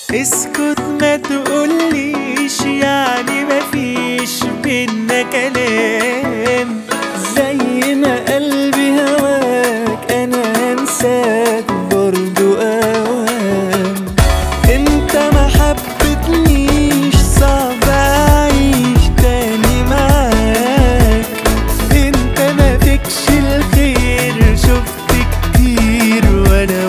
اسكت ما تقوليش يعني مفيش بينا كلام زي ما قلبي هواك انا انساك برضو اوام انت ما حبتنيش صعب اعيش تاني معاك انت ما فيكش الخير شفت كتير وانا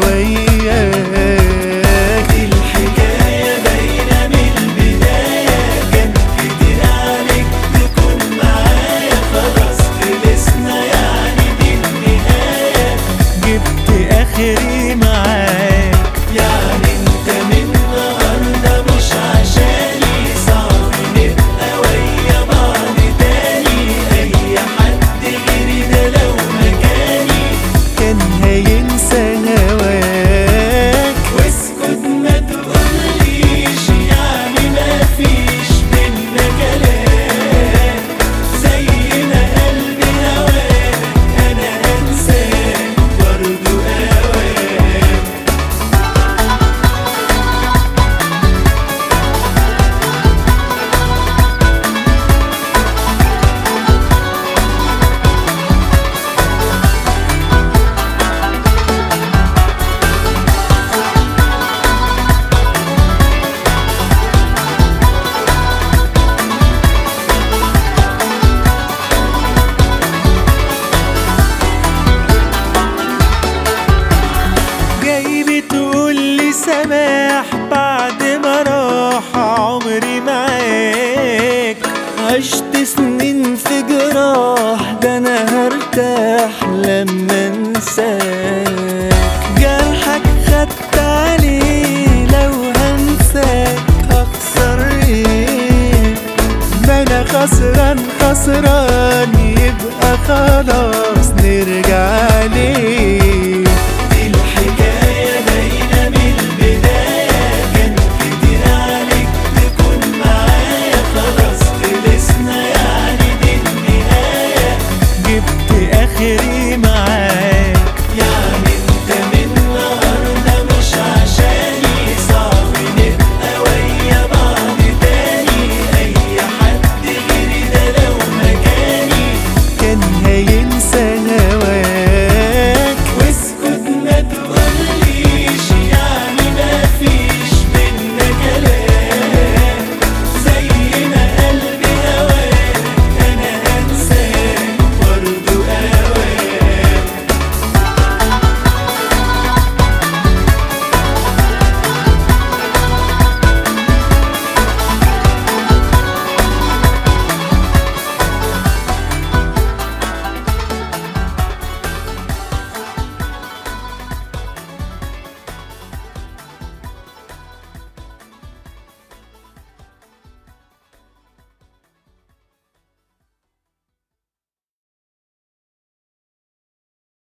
وياك الحكاية باينة من البداية كان كتير عليك تكون معايا خلاص خلصنا يعني دي النهاية جبت آخري معاك يعني انت من النهاردة مش عشاني صعب نبقى ويا بعض تاني أي حد غيري ده لو مكاني كان هينسى هواك واسكت ما تقوليش يعني ما فيش بينا كلام زي ما قلبي هواك انا هنساك برضو اوام جاي بتقول لي سماح بعد ما راح عمري معاك عشت سنين في جراح ده انا هرتاح لما انساك